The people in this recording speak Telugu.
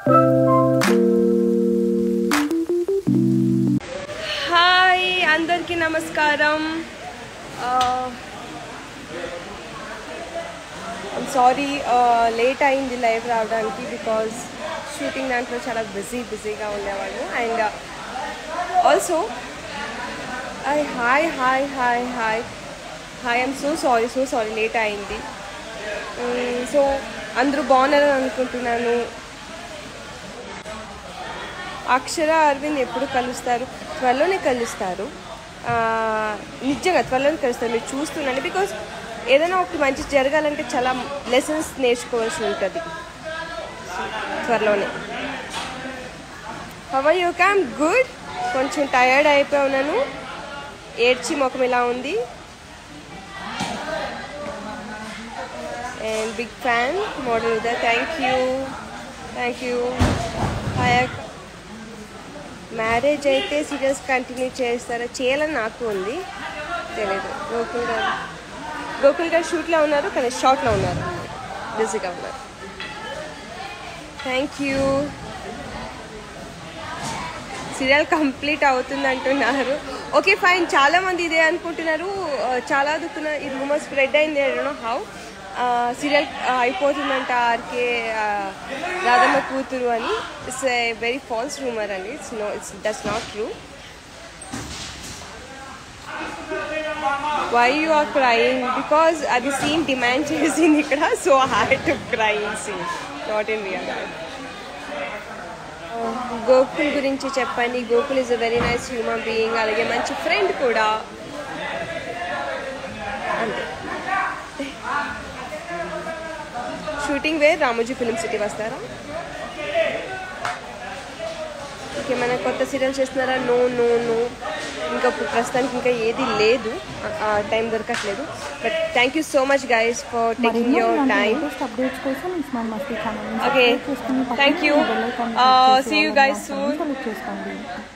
హాయ్ అందరికీ నమస్కారం సారీ లేట్ అయింది లైవ్ రావడానికి బికాజ్ షూటింగ్ దాంట్లో చాలా బిజీ బిజీగా ఉండేవాళ్ళు and also I hi hi hi hi hi I'm so sorry so sorry late అయింది సో అందరూ బాగున్నారని అనుకుంటున్నాను అక్షర అరవింద్ ఎప్పుడు కలుస్తారు త్వరలోనే కలుస్తారు ఆ, నిజంగా త్వరలోనే కలుస్తారు మీరు చూస్తున్నాను బికాజ్ ఏదైనా ఒకటి మంచి జరగాలంటే చాలా లెసన్స్ నేర్చుకోవాల్సి ఉంటుంది త్వరలోనే హవ యూ క్యామ్ గుడ్ కొంచెం టయర్డ్ అయిపోయి ఉన్నాను ఏడ్చి ముఖం ఇలా ఉంది అండ్ బిగ్ ఫ్యాన్ మోడల్ ఉదా thank you thank you hi marriage అయితే సీరియల్స్ కంటిన్యూ చేస్తారా చేయాలని నాకు ఉంది తెలియదు గోకుల్ గారు గోకుల్ గారు షూట్లో ఉన్నారు కానీ షార్ట్లో ఉన్నారు బిజీగా ఉన్నారు థ్యాంక్ యూ సీరియల్ కంప్లీట్ అవుతుంది అంటున్నారు ఓకే ఫైన్ చాలా మంది ఇదే అనుకుంటున్నారు ఆ, చాలా దుక్కున ఈ రూమర్ స్ప్రెడ్ అయింది నో హౌ సీరియల్ అయిపోతుందంట ఆర్కే ఆ, రాధమ్మ కూతురు అని it's a very false rumour అండి it's no it's does not true why you are crying because అది సీన్ డిమాండ్ చేసింది ఇక్కడ so had to crying scene not in real life Gokul గురించి చెప్పండి Gokul is a very nice human being అలాగే మంచి ఫ్రెండ్ కూడా అంతే shooting where Ramoji film city వస్తారా ఇంకేమైనా కొత్త సీరియల్ చేస్తున్నారా నో నో నో ఇంకా ఇప్పుడు ప్రస్తుతానికి ఇంకా ఏది లేదు టైం దొరకట్లేదు but thank you so much guys for taking మరిన్ని యువర్ ఇలాంటి టైం లేటెస్ట్ అప్డేట్స్ కోసం ఇస్మాన్ మస్తి channel Okay. Thank you. Uh, see you guys soon. Select చేసుకోండి